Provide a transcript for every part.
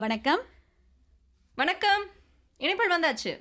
வணக்கம் வணக்கம் இணைப்பில் வந்தாச்சு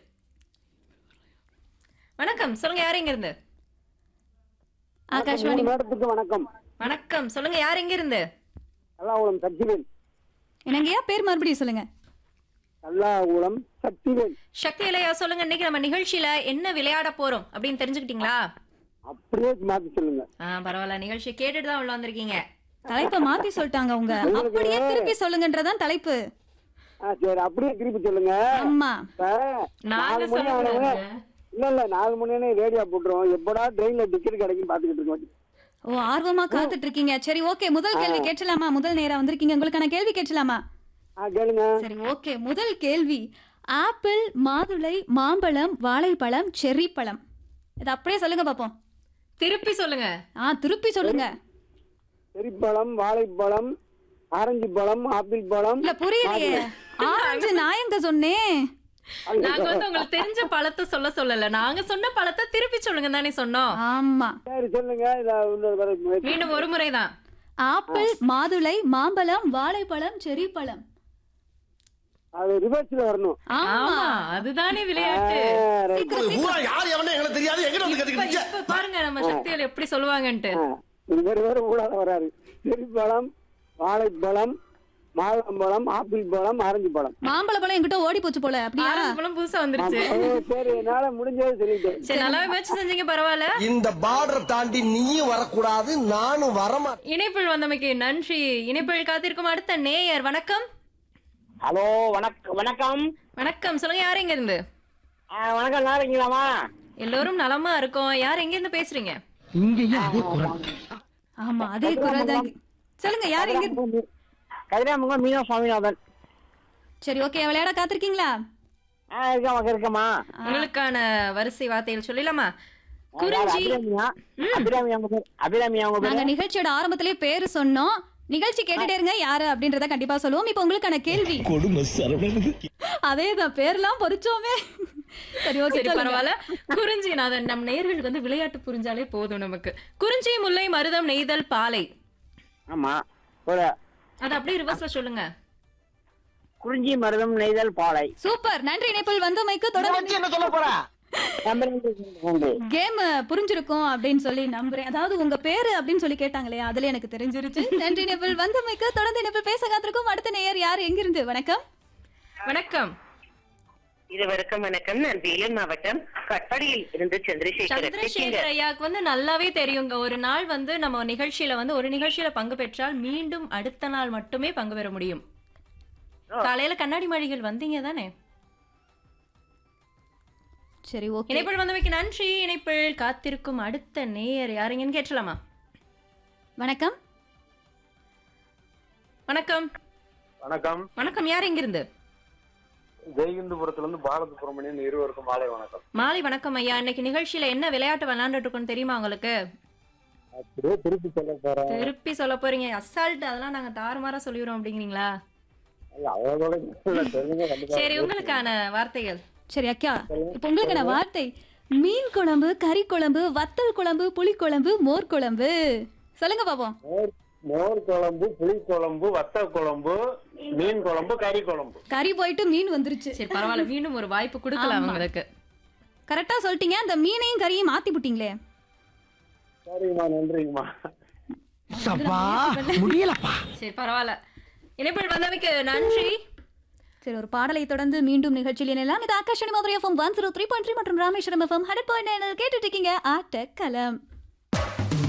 வணக்கம் சொல்லுங்க யார் எங்க இருந்து ஆகாஷ்வாணி மேடத்துக்கு வணக்கம் வணக்கம் சொல்லுங்க யார் எங்க இருந்து கல்லாகுளம் சக்திவேல் என்னங்கய்யா பேர் மறுபடியும் சொல்லுங்க கல்லாகுளம் சக்திவேல் சக்தி இலையா சொல்லுங்க இன்னைக்கு நம்ம நிகழ்ச்சியில என்ன விளையாட போறோம் அப்படின்னு தெரிஞ்சுக்கிட்டீங்களா அப்படியே மாத்தி சொல்லுங்க ஆ பரவாயில்ல நிகழ்ச்சி கேட்டுட்டு தான் உள்ள வந்திருக்கீங்க தலைப்பை மாத்தி சொல்லிட்டாங்க அவங்க அப்படியே திருப்பி சொல்லுங்கன்றதான் தலைப்பு ஆ சரி அப்படியே திருப்பி சொல்லுங்க ஆமா இப்ப நாங்க நாலு மணி ஆனவங்க சொல்லக்கூடாது. இல்ல இல்ல நாலு மணி ரேடியோ போட்டுருவோம் எப்படா ட்ரெயின்ல டிக்கெட் கிடைக்கும் பாத்துக்கிட்டு இருக்கோம் ஓ ஆர்வமா காத்துட்டு இருக்கீங்க சரி ஓகே முதல் கேள்வி கேட்டலாமா முதல் நேரா வந்திருக்கீங்க உங்களுக்கான கேள்வி கேட்டலாமா ஆ கேளுங்க சரி ஓகே முதல் கேள்வி ஆப்பிள் மாதுளை மாம்பழம் வாழைப்பழம் செர்ரி பழம் இது அப்படியே சொல்லுங்க பாப்போம் திருப்பி சொல்லுங்க ஆ திருப்பி சொல்லுங்க செரிப்பழம் வாழைப்பழம் ஆரஞ்சு பழம் ஆப்பிள் பழம் இல்ல புரியலையே ஆரஞ்சு நான் எங்க சொன்னேன் நாங்க வந்து உங்களுக்கு தெரிஞ்ச பழத்தை சொல்ல சொல்லல நாங்க சொன்ன பழத்தை திருப்பி சொல்லுங்க தானே சொன்னோம் ஆமா சரி சொல்லுங்க இத இன்னொரு தடவை முயற்சி. மீண்டும் ஒரு முறைதான் ஆப்பிள் மாதுளை மாம்பழம் வாழைப்பழம் செர்ரி பழம் அது ரிவர்ஸ்ல வரணும் ஆமா ஆமா அதுதானே விளையாட்டு ஆ, right. சீக்கிரம் சீக்கிரம் பூரா யார் எவனே எங்களுக்கு தெரியாது எங்கிட்ட வந்து இப்ப கத்துக்கிட்டீங்க இப்ப பாருங்க நம்ம சக்திகள் எப்படி சொல்லுவாங்கன்ட்டு ஆ, இவர் வேற ஊடால வராரு செரிப்பழம் வாழைப்பழம் மாதுளம்பழம் ஆப்பிள் பழம் ஆரஞ்சு பழம் மாம்பழ பழம் என்கிட்ட ஓடி போச்சு போல அப்படியா ஆரஞ்சு பழம் புதுசா வந்துருச்சு ஓ, சரி என்னால முடிஞ்சது சொல்லிட்டேன் சரி நல்லாவே முயற்சி செஞ்சீங்க பரவாயில்ல இந்த பார்டர் தாண்டி நீயும் வரக்கூடாது நானும் வரமாட்டேன் இணைப்பில் வந்தமைக்கு நன்றி இணைப்பில் காத்திருக்கும் அடுத்த நேயர் வணக்கம் ஹலோ வணக்கம் வணக்கம் வணக்கம் சொல்லுங்க யார் எங்க இருந்து ஆ, வணக்கம் நல்லா இருக்கீங்களாமா எல்லோரும் நலமா இருக்கோம் யார் எங்க இருந்து பேசுறீங்க ஆமா அதே குரல் தான் சொல்லுங்க யார் எங்க கதிராமங்க மீனா சுவாமிநாதன் சரி ஓகே விளையாட காத்திருக்கீங்களா ஆ இருக்கமா இருக்கமா உங்களுக்கான வரிசை வார்த்தைகள் சொல்லலாமா குறிஞ்சி அபிராமியா அபிராமி அவங்க பேர் அபிராமி அவங்க பேர் நாங்க நிகழ்ச்சியோட ஆரம்பத்திலே பேரு சொன்னோம் நிகழ்ச்சி கேட்டுட்டே இருங்க யாரு அப்படின்றத கண்டிப்பா சொல்லுவோம் இப்போ உங்களுக்கான கேள்வி கொடுமை சரவணன் அதேதான் பேர்லாம் பொறிச்சோமே சரி ஓகே சரி பரவாயில்ல குறிஞ்சி நான் அதை நம் நேயர்களுக்கு வந்து விளையாட்டு புரிஞ்சாலே போதும் நமக்கு குறிஞ்சி முல்லை மருதம் நெய்தல் பாலை ஆமா ஒரு அது அப்படியே ரிவர்ஸ்ல சொல்லுங்க குறிஞ்சி மருதம் நெய்தல் பாலை சூப்பர் நன்றி இணைப்பில் வந்தமைக்கு தொடர்ந்து என்ன சொல்ல போற நன்றி கேம் புரிஞ்சிருக்கும் அப்படின்னு சொல்லி நம்புறேன் அதாவது உங்க பேரு அப்படின்னு சொல்லி கேட்டாங்களே அதுல எனக்கு தெரிஞ்சிருச்சு நன்றி இணைப்பில் வந்தமைக்கு தொடர்ந்து இணைப்பில் பேச காத்திருக்கும் அடுத்த நேயர் யார் எங்கிருந்து வணக்கம் வணக்கம் இருவருக்கும் வணக்கம் நான் வேலூர் மாவட்டம் கட்பாடியில் இருந்து சந்திரசேகர் சந்திரசேகர் ஐயாக்கு வந்து நல்லாவே தெரியுங்க ஒரு நாள் வந்து நம்ம நிகழ்ச்சியில வந்து ஒரு நிகழ்ச்சியில பங்கு பெற்றால் மீண்டும் அடுத்த நாள் மட்டுமே பங்கு பெற முடியும் காலையில கண்ணாடி மாளிகள் வந்தீங்க தானே சரி ஓகே இணைப்பில் வந்தமைக்கு நன்றி இணைப்பில் காத்திருக்கும் அடுத்த நேயர் யாருங்கன்னு கேட்டலாமா வணக்கம் வணக்கம் வணக்கம் வணக்கம் யார் எங்கிருந்து ஜெயகிந்தபுரத்துல இருந்து பாரத சுப்பிரமணியன் இருவருக்கும் மாலை வணக்கம் மாலை வணக்கம் ஐயா இன்னைக்கு நிகழ்ச்சியில என்ன விளையாட்டு விளையாண்டுட்டு இருக்கோம்னு தெரியுமா உங்களுக்கு அப்படியே திருப்பி சொல்ல போறேன் திருப்பி சொல்ல போறீங்க அசால்ட் அதெல்லாம் நாங்க தாறுமாறா சொல்லிடுறோம் அப்படிங்கிறீங்களா அவரோட தெரிஞ்சுங்க கண்டிப்பா சரி உங்களுக்கான வார்த்தைகள் சரி அக்கா இப்போ உங்களுக்கான வார்த்தை மீன் குழம்பு கறி குழம்பு வத்தல் குழம்பு புளிக்குழம்பு மோர் குழம்பு சொல்லுங்க பாப்போம் மோர் மோர் குழம்பு புளி குழம்பு வத்த குழம்பு மீன் குழம்பு கறி குழம்பு கறி போயிட்டு மீன் வந்துருச்சு சரி பரவாயில்ல மீண்டும் ஒரு வாய்ப்பு கொடுக்கலாம் ஆமா. உங்களுக்கு கரெக்டா சொல்லிட்டீங்க அந்த மீனையும் கறியும் மாத்தி விட்டீங்களே சரிங்கம்மா நன்றிங்கம்மா சரி பரவாயில்ல இணைப்பில் வந்தமைக்கு நன்றி சரி ஒரு பாடலை தொடர்ந்து மீண்டும் நிகழ்ச்சியில் இணையலாம் இது Akashvani Madurai FM one zero three point three மற்றும் ராமேஸ்வரம் எஃப்எம் ஹண்ட்ரட் பாயிண்ட் கேட்டுட்டு இருக்கீங்க ஆட்ட கலம்